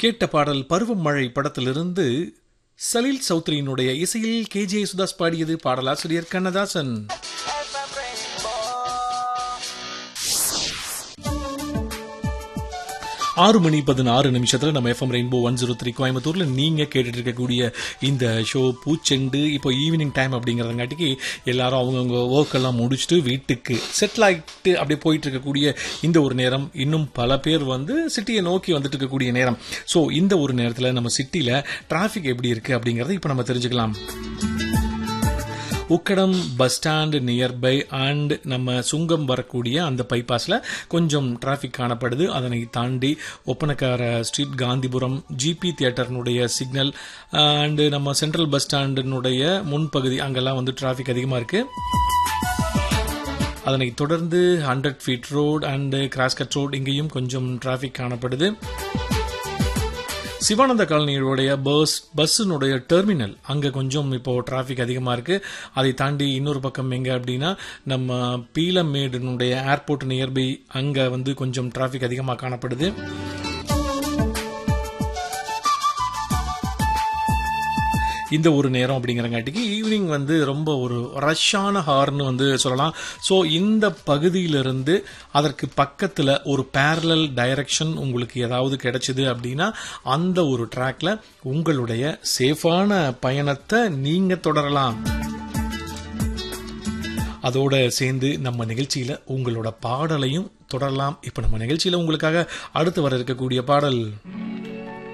கேட்ட பாடல் பருவமழை படத்திலிருந்து சலீல் சௌத்ரியினுடைய இசையில் கே ஜே சுதாஸ் பாடியது பாடலாசிரியர் கண்ணதாசன் ஆறு மணி பதினாறு நிமிஷத்துல நம்ம FM rainbow one zero three கோயம்புத்தூர்ல நீங்க கேட்டுட்டு இருக்கக்கூடிய இந்த ஷோ பூச்செண்டு இப்போ ஈவினிங் டைம் அப்படிங்கறதுங்காட்டிக்கு எல்லாரும் அவங்கவுங்க ஒர்க் எல்லாம் முடிச்சுட்டு வீட்டுக்கு செட்டில் ஆகிட்டு அப்படியே போயிட்டு இருக்கக்கூடிய இந்த ஒரு நேரம் இன்னும் பல பேர் வந்து சிட்டியை நோக்கி வந்துட்டு இருக்கக்கூடிய நேரம் ஸோ இந்த ஒரு நேரத்தில் நம்ம சிட்டியில் டிராஃபிக் எப்படி இருக்கு அப்படிங்கறத இப்போ நம்ம தெரிஞ்சுக்கலாம் Ukkadam bus stand nearby and நம்ம சுங்கம் வரக்கூடிய அந்த பைபாஸில் கொஞ்சம் டிராஃபிக் காணப்படுது அதனை தாண்டி ஒப்பனக்கார ஸ்ட்ரீட் காந்திபுரம் ஜிபி தியேட்டர்னுடைய சிக்னல் அண்டு நம்ம சென்ட்ரல் பஸ் ஸ்டாண்டினுடைய முன்பகுதி அங்கெல்லாம் வந்து டிராஃபிக் அதிகமாக இருக்குது அதனை தொடர்ந்து hundred feet road and cross cut road இங்கேயும் கொஞ்சம் டிராஃபிக் காணப்படுது சிவானந்த காலனியோடைய பஸ் பஸ்ஸினுடைய டெர்மினல் அங்கே கொஞ்சம் இப்போ டிராஃபிக் அதிகமாக இருக்கு அதை தாண்டி இன்னொரு பக்கம் எங்க அப்படின்னா நம்ம பீலமேடுனுடைய ஏர்போர்ட் நியர்பை அங்கே வந்து கொஞ்சம் டிராஃபிக் அதிகமாக காணப்படுது இந்த ஒரு நேரம் அப்படிங்கிறங்காட்டிக்கு ஈவினிங் வந்து ரொம்ப ஒரு ரஷ்ஷான ஹார்னு வந்து சொல்லலாம் ஸோ இந்த பகுதியிலிருந்து அதற்கு பக்கத்தில் ஒரு பேரலல் டைரக்ஷன் உங்களுக்கு ஏதாவது கிடைச்சிது அப்படின்னா அந்த ஒரு ட்ராக்ல உங்களுடைய சேஃபான பயணத்தை நீங்க தொடரலாம் அதோட சேர்ந்து நம்ம நிகழ்ச்சியில உங்களோட பாடலையும் தொடரலாம் இப்ப நம்ம நிகழ்ச்சியில உங்களுக்காக அடுத்து வர இருக்கக்கூடிய பாடல்